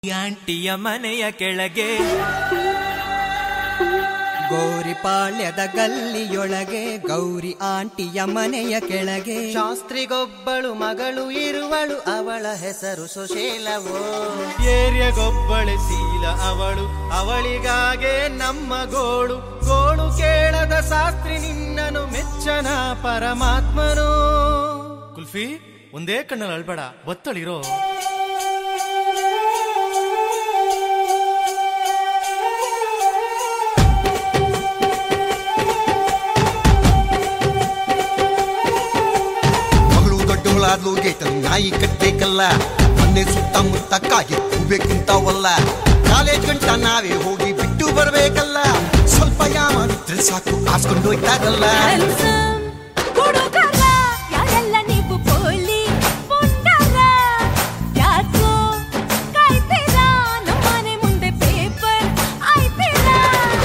ಆಂಟಿಯ ಮನೆಯ ಕೆಳಗೆ ಗೋರಿಪಾಳ್ಯದ ಗಲ್ಲಿಯೊಳಗೆ ಗೌರಿ ಆಂಟಿಯ ಮನೆಯ ಕೆಳಗೆ ಶಾಸ್ತ್ರಿಗೊಬ್ಬಳು ಮಗಳು ಇರುವಳು ಅವಳ ಹೆಸರು ಸುಶೀಲವೋ ಏರ್ಯಗೊಬ್ಬಳೆ ಶೀಲ ಅವಳು ಅವಳಿಗಾಗೆ ನಮ್ಮ ಗೋಳು ಗೋಳು ಕೇಳದ ಶಾಸ್ತ್ರಿ ನಿನ್ನನು ಮೆಚ್ಚನ ಪರಮಾತ್ಮನು ಕುಲ್ಫಿ ಒಂದೇ ಕಣ್ಣಲ್ಲಿ ಅಳ್ಬೇಡ ಒತ್ತಳಿರೋ ಮಗಳು ದೊಡ್ಡವಳಾದ್ಲು ಗೇಟಲ್ ನಾಯಿ ಕಟ್ಬೇಕಲ್ಲ ಮೊನ್ನೆ ಸುತ್ತಮುತ್ತ ಕಾಗಿ ಹೋಗ್ಬೇಕಂತಾವಲ್ಲ ಕಾಲೇಜ್ ಗಂಟ ನಾವೇ ಹೋಗಿ ಬಿಟ್ಟು ಬರ್ಬೇಕಲ್ಲ ಸ್ವಲ್ಪ ಯಾಮಾರಿದ್ರೆ ಸಾಕು ಆಸ್ಕೊಂಡು ಹೋಯ್ತಾರಲ್ಲ ಹುಡುಗರ ಯಾರೆಲ್ಲ ನೀವು ಪೋಲಿ ಪುಂಡರ ಯಾಕೋ ಕಾಯ್ತೀರಾ ನಮ್ಮನೆ ಮುಂದೆ ಪೇಪರ್ ಆಯ್ತೀರಾ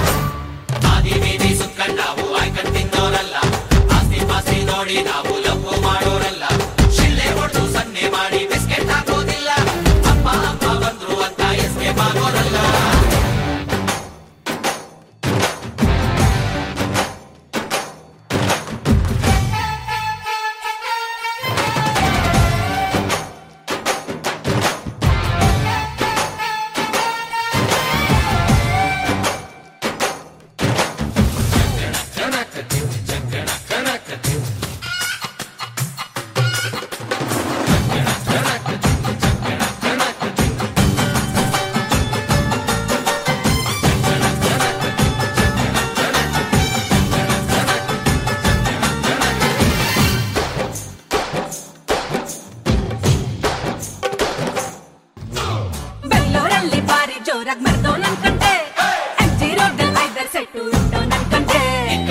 ಬೆಂಗಳೂರಲ್ಲಿ ಬಾರಿ ಜೋರಾಗಿ ಮರ್ದೋ ನನ್ಕಂಡೆ ಎಂಜಿ ರೋಡ್ ಐದರ್ ಸೆಟ್ಟು ಇಟ್ಟೋ ನನ್ಕಂಡೆ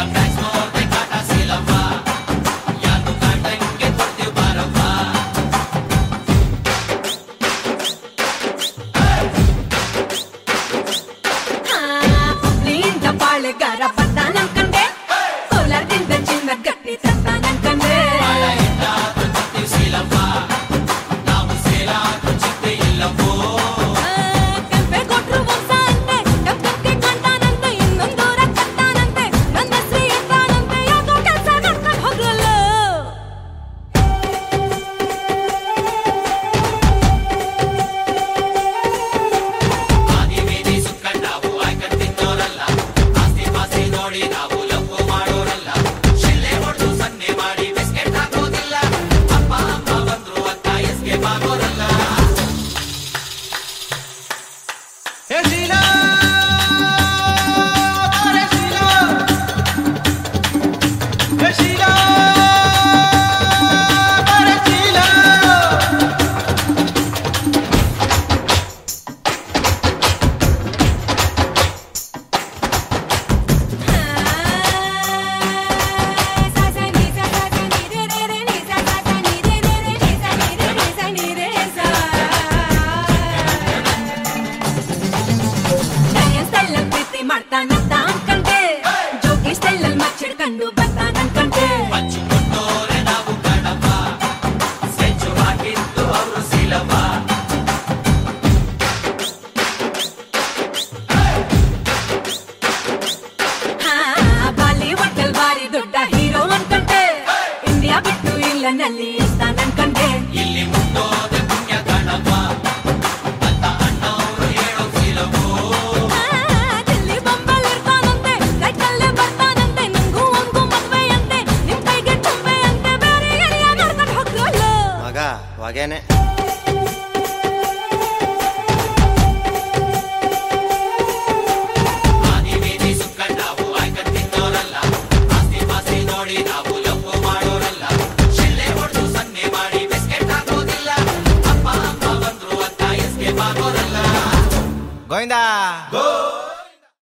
ಹುಬ್ಳಿಯಿಂದ ಬಾಳೆಗಾರ ಬಂದ ನನ್ಕಂಡೆ ಕೋಲಾರದಿಂದ ಚಿನ್ನ ಗಟ್ಟಿ ತಂದ ನನ್ಕಂಡೆ ಕೆಂಪೆ ಕೊಟ್ರು ವಂಶ ಅಂತೆ ಕಪ್ಪಕ್ಕೆ ಕಂತಾನಂತೆ ಇನ್ನೊಂದೂರ ಕಟ್ಟಾನಂತೆ ನನ್ನ ಶ್ರೀ ಎಂತಾನಂತೆ ಯಾಕೋ ಕೆಲಸ ಮಾಡ್ಕೊಂಡು ಹೋಗ್ರಲ್ಲ ಹೇ ಶೀಲಾ ಅರೆ ಶೀಲಾ ಹೇ ಶೀಲಾ ಅರೆ ಶೀಲಾ ಮಾಡ್ತಾನಂತ ಅನ್ಕಂಡೆ ಜೋಗಿ ಸ್ಟೈಲಲ್ಲಿ ಮಚ್ಚಿಡ್ಕೊಂಡು ಬರ್ತಾನ ಅನ್ಕಂಡೆ ಬಾಲಿವುಡ್ ಅಲ್ಲಿ ಬಾರಿ ದೊಡ್ಡ ಹೀರೋ ಅನ್ಕಂಡೆ ಇಂಡಿಯಾ ಬಿಟ್ಟು ಇಲ್ಲನಲ್ಲಿ ಇರ್ತಾನ ಅನ್ಕಂಡೆ ದಿಲ್ಲಿ ಬೊಂಬಲ್ ಇರ್ತಾನಂತೆ ಸೈಕಲ್ಲೇ ಬರ್ತಾನಂತೆ ನಂಗೂ ಒಂಗೂ ಮದ್ವೆ ಅಂತೆ ನಿಮ್ ಕೈಗೆ ತುಂಬೆ ಅಂತೆ ಬೇರೆ ಎಳೆಯ ಮಾಡ್ಕೊಂಡು ಹೋಗ್ರಲ್ಲ ಮಗ ಹೊಗೆನೆ